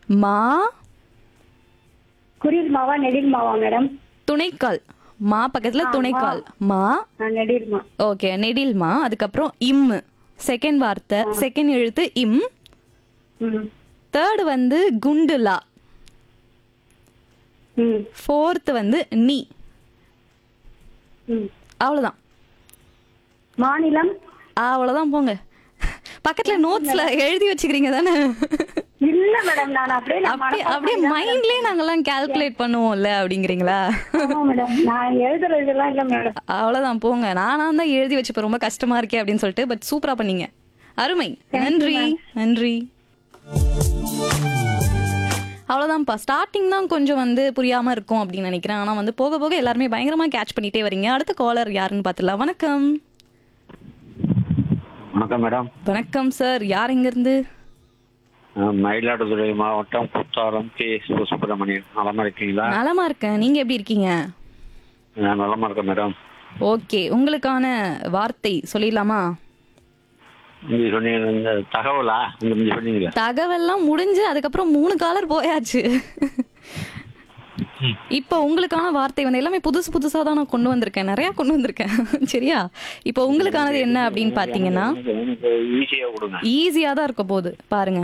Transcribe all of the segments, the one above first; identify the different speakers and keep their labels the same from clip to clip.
Speaker 1: மா
Speaker 2: குறில் மாவா நெடில் மாவா மேடம்
Speaker 1: துணைக்கால் மா பக்கத்துல துணைக்கால் மா
Speaker 2: ஆ, நெடில் மா
Speaker 1: ஓகே நெடில் மா அதுக்கப்புறம் இம் செகண்ட் வார்த்தை செகண்ட் எழுத்து இம்
Speaker 2: ம்
Speaker 1: தேர்ட் வந்து குண்டுலா
Speaker 2: ம்
Speaker 1: ஃபோர்த் வந்து நீ
Speaker 2: ம்
Speaker 1: அவ்வளவுதான்
Speaker 2: மாநிலம்
Speaker 1: அவ்வளவுதான் போங்க பக்கத்துல நோட்ஸ்ல எழுதி வச்சுக்கிறீங்க தானே
Speaker 2: இல்ல மேடம் நான் அப்படியே நான்
Speaker 1: அப்படியே
Speaker 2: மனப்பாடம்
Speaker 1: அப்படியே
Speaker 2: பண்ணி தான்
Speaker 1: மைண்ட்லயே நாங்கெல்லாம் கால்குலேட் பண்ணுவோம்ல அப்படிங்கிறீங்களா
Speaker 2: ஆமா மேடம் நான் எழுதுறதுலாம் இல்ல மேடம்
Speaker 1: அவ்வளவுதான் போங்க நானா தான் எழுதி வச்சுப்ப ரொம்ப கஷ்டமா இருக்கே அப்படின்னு சொல்லிட்டு பட் சூப்பரா பண்ணீங்க அருமை நன்றி நன்றி அவ்வளவுதான்ப்பா ஸ்டார்டிங் தான் கொஞ்சம் வந்து புரியாம இருக்கும் அப்படின்னு நினைக்கிறேன் ஆனா வந்து போக போக எல்லாருமே பயங்கரமா கேட்ச் பண்ணிட்டே வரீங்க அடுத்த காலர் யாருன்னு பார்த்துலாம் வணக்கம்
Speaker 3: வணக்கம் மேடம்
Speaker 1: வணக்கம் சார் யார் எங்க இருந்து
Speaker 3: அஹ் மயிலாடுதுறை மாவட்டம் குத்தாலம் கே எஸ் சுப்பிரமணியன் நலமா இருக்கீங்களா
Speaker 1: நலமா இருக்கேன் நீங்க எப்படி இருக்கீங்க
Speaker 3: நான் நலமா இருக்கேன் மேடம்
Speaker 1: ஓகே உங்களுக்கான வார்த்தை சொல்லிடலாமா
Speaker 3: நீங்க சொன்னீங்க இந்த தகவலா இந்த நீங்க சொன்னீங்க
Speaker 1: தகவல்லாம் முடிஞ்சு அதுக்கப்புறம் மூணு காலர் போயாச்சு இப்போ உங்களுக்கான வார்த்தை வந்து எல்லாமே புதுசு புதுசா தான் நான் கொண்டு வந்திருக்கேன் நிறைய கொண்டு வந்திருக்கேன் சரியா இப்போ உங்களுக்கானது என்ன அப்படின்னு பாத்தீங்கன்னா
Speaker 3: எனக்கு- எனக்கு ஈஸியா கொடுங்க
Speaker 1: ஈஸியா தான் இருக்க போகுது பாருங்க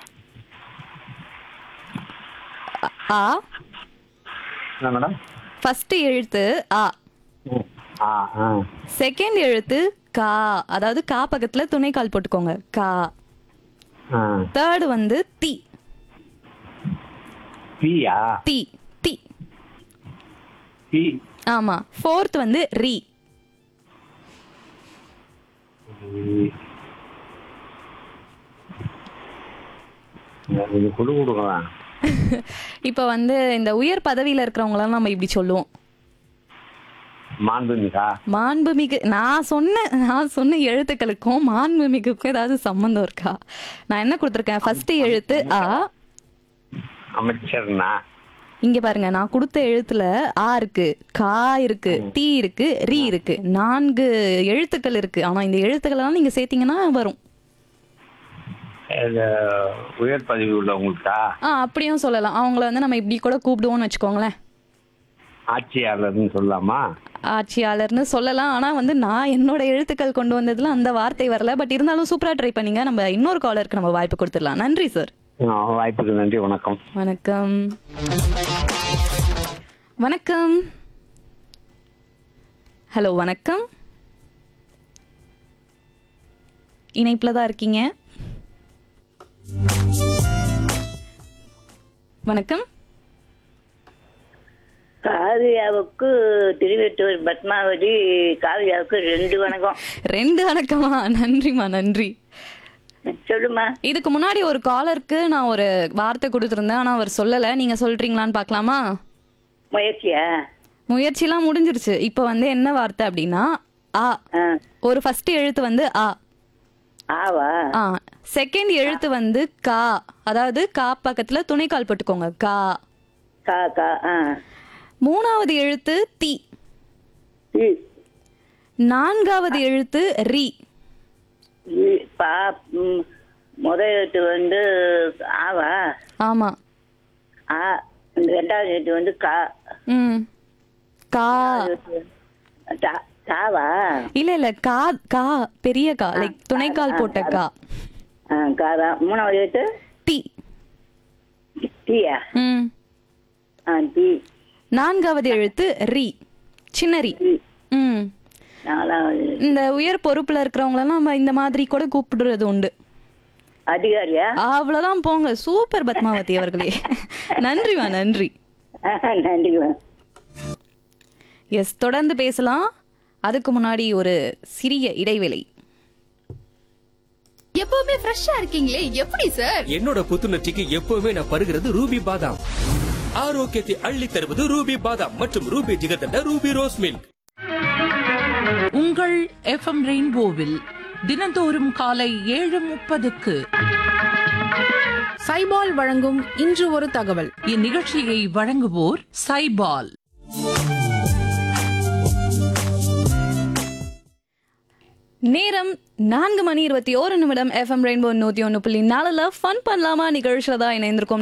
Speaker 1: அ- ஆ
Speaker 3: என்ன மேடம்
Speaker 1: ஃபர்ஸ்ட் எழுத்து ஆ
Speaker 3: ஆ ஆ
Speaker 1: செகண்ட் எழுத்து கா அதாவது கா பக்கத்துல துணைக்கால் போட்டுக்கோங்க கா
Speaker 3: ஆ
Speaker 1: தேர்டு வந்து தி
Speaker 3: பியா
Speaker 1: தி தி
Speaker 3: பி
Speaker 1: ஆமா ஃபோர்த் வந்து ரி
Speaker 3: இது குழு கொடுங்களா
Speaker 1: இப்போ வந்து இந்த உயர் பதவியில இருக்கிறவங்களாம் நம்ம இப்படி சொல்லுவோம்
Speaker 3: மாண்புமிகா
Speaker 1: மாண்புமிகு நான் சொன்ன நான் சொன்ன எழுத்துக்களுக்கும் மாண்புமிகுக்கும் ஏதாவது சம்மந்தம் இருக்கா நான் என்ன கொடுத்துருக்கேன் ஃபர்ஸ்ட் எழுத்து ஆ
Speaker 3: அமைச்சர்னா
Speaker 1: இங்க பாருங்க நான் கொடுத்த எழுத்துல ஆ இருக்கு கா இருக்கு தீ இருக்கு ரி இருக்கு நான்கு எழுத்துக்கள் இருக்கு ஆனா இந்த எழுத்துக்கள் எல்லாம் நீங்க சேர்த்தீங்கன்னா வரும்
Speaker 3: இது உயர் பதவி உள்ளவங்களுக்கா
Speaker 1: ஆ அப்படியும் சொல்லலாம் அவங்கள வந்து நம்ம இப்படி கூட கூப்பிடுவோம்னு வச்சுக்கோங்களேன்
Speaker 3: ஆட்சியாளர்னு சொல்லலாமா
Speaker 1: ஆட்சியாளர்னு சொல்லலாம் ஆனா வந்து நான் என்னோட எழுத்துக்கள் கொண்டு வந்ததுல அந்த வார்த்தை வரல பட் இருந்தாலும் சூப்பரா ட்ரை பண்ணீங்க நம்ம இன்னொரு காலருக்கு நம்ம வாய்ப்பு கொடுத்துடலாம் நன்றி சார்
Speaker 3: ஆ, வாய்ப்புக்கு நன்றி வணக்கம்
Speaker 1: வணக்கம் வணக்கம் ஹலோ வணக்கம் இணைப்புல தான் இருக்கீங்க வணக்கம்
Speaker 4: காவியாவுக்கு திருவெட்டூர் பத்மாவதி காவியாவுக்கு ரெண்டு வணக்கம்
Speaker 1: ரெண்டு வணக்கமா நன்றிமா நன்றி
Speaker 4: சொல்லுமா
Speaker 1: இதுக்கு முன்னாடி ஒரு காலருக்கு நான் ஒரு வார்த்தை கொடுத்துருந்தேன் ஆனா அவர் சொல்லல நீங்க சொல்றீங்களான்னு பார்க்கலாமா
Speaker 4: முயற்சியா
Speaker 1: முயற்சிலாம் முடிஞ்சிருச்சு இப்போ வந்து என்ன வார்த்தை அப்படின்னா ஆ
Speaker 4: ஆ,
Speaker 1: ஒரு ஃபர்ஸ்ட் எழுத்து வந்து ஆ
Speaker 4: ஆவா
Speaker 1: ஆ செகண்ட் எழுத்து வந்து கா அதாவது கா பக்கத்துல துணைக்கால் போட்டுக்கோங்க கா
Speaker 4: கா கா ஆ
Speaker 1: மூணாவது எழுத்து தி
Speaker 4: இ,
Speaker 1: நான்காவது எழுத்து ரி
Speaker 4: இ, பா ம், முத எழுத்து வந்து ஆவா
Speaker 1: ஆமா
Speaker 4: ஆ இந்த ரெண்டாவது எழுத்து வந்து கா
Speaker 1: ம் கா
Speaker 4: தா- தாவா
Speaker 1: இல்ல இல்ல கா கா பெரிய கா லைக் துணைக்கால் போட்ட கா
Speaker 4: ஆ காதா மூணாவது எழுத்து
Speaker 1: டி
Speaker 4: டீயா
Speaker 1: ம்
Speaker 4: ஆ டீ
Speaker 1: நான்காவது எழுத்து ரி சின்ன ரி ம்
Speaker 4: நாலாவது
Speaker 1: இந்த உயர் பொறுப்புல இருக்கிறவங்களெல்லாம் நம்ம இந்த மாதிரி கூட கூப்பிடுறது உண்டு
Speaker 4: அதிகாரியா
Speaker 1: அவ்வளவுதான் போங்க சூப்பர் பத்மாவதி அவர்களே நன்றிமா நன்றி
Speaker 4: நன்றிமா
Speaker 1: எஸ் தொடர்ந்து பேசலாம் அதுக்கு முன்னாடி ஒரு சிறிய இடைவேளை
Speaker 5: எப்பவுமே ஃப்ரெஷ்ஷா இருக்கீங்களே எப்படி சார்
Speaker 6: என்னோட புத்துணர்ச்சிக்கு எப்பவுமே நான் பருகிறது ரூபி பாதாம் ஆரோக்கியத்தை அள்ளி தருவது ரூபி பாதாம் மற்றும் Ruby jigarthanda Ruby rose milk
Speaker 7: உங்கள் எஃப்எம் ரெயின்போவில் தினந்தோறும் காலை ஏழு முப்பதுக்கு
Speaker 5: சைபால் வழங்கும் இன்று ஒரு தகவல்
Speaker 7: இந்நிகழ்ச்சியை வழங்குவோர் சைபால்
Speaker 1: நேரம் நான்கு மணி இருபத்தி ஓரு நிமிடம் எஃப்எம் ரெயின்போ நூத்தி ஒன்று புள்ளி நாலுல ஃபன் பண்ணலாமா நிகழ்ச்சியில தான் இணைந்திருக்கோம்